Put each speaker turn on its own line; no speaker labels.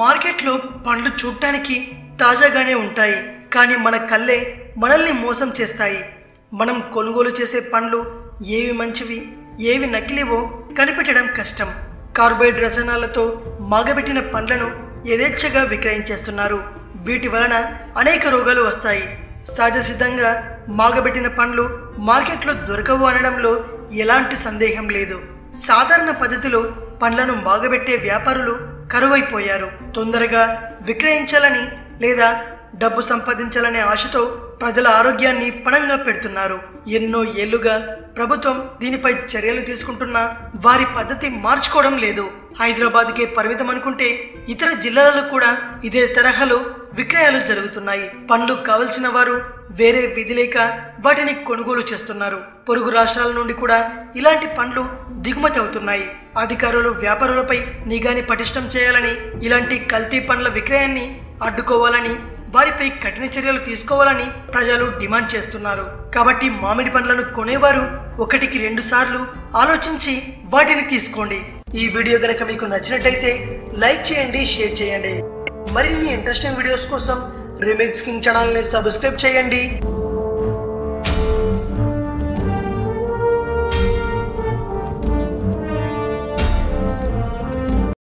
మార్కెట్లో పండ్లు చూడటానికి తాజాగానే ఉంటాయి కానీ మన కళ్ళే మనల్ని మోసం చేస్తాయి మనం కొనుగోలు చేసే పండ్లు ఏవి మంచివి ఏవి నకిలీవో కనిపెట్టడం కష్టం కార్బైడ్ రసాయనాలతో మాగబెట్టిన పండ్లను యథేచ్ఛగా విక్రయించేస్తున్నారు వీటి వలన అనేక రోగాలు వస్తాయి సహజ సిద్ధంగా మాగబెట్టిన పండ్లు మార్కెట్లో దొరకవు అనడంలో ఎలాంటి సందేహం లేదు సాధారణ పద్ధతిలో పండ్లను మాగబెట్టే వ్యాపారులు కరువైపోయారు తొందరగా విక్రయించాలని లేదా డబ్బు సంపాదించాలనే ఆశతో ప్రజల ఆరోగ్యాన్ని పణంగా పెడుతున్నారు ఎన్నో ఏళ్లుగా ప్రభుత్వం దీనిపై చర్యలు తీసుకుంటున్నా వారి పద్ధతి మార్చుకోవడం లేదు హైదరాబాద్కే పరిమితం అనుకుంటే ఇతర జిల్లాలలో కూడా ఇదే తరహాలో విక్రయాలు జరుగుతున్నాయి పండ్లు కావలసిన వారు వేరే విధి లేక వాటిని కొనుగోలు చేస్తున్నారు పొరుగు రాష్ట్రాల నుండి కూడా ఇలాంటి పండ్లు దిగుమతి అవుతున్నాయి అధికారులు వ్యాపారులపై నిఘాని పటిష్టం చేయాలని ఇలాంటి కల్తీ పండ్ల విక్రయాన్ని అడ్డుకోవాలని వారిపై కఠిన చర్యలు తీసుకోవాలని ప్రజలు డిమాండ్ చేస్తున్నారు కాబట్టి మామిడి పండ్లను కొనేవారు ఒకటికి రెండు సార్లు ఆలోచించి వాటిని తీసుకోండి ఈ వీడియో గనక మీకు నచ్చినట్లయితే లైక్ చేయండి షేర్ చేయండి మరిన్ని ఇంట్రెస్టింగ్ వీడియోస్ కోసం రిమిక్స్ కింగ్ ఛానల్ని సబ్స్క్రైబ్ చేయండి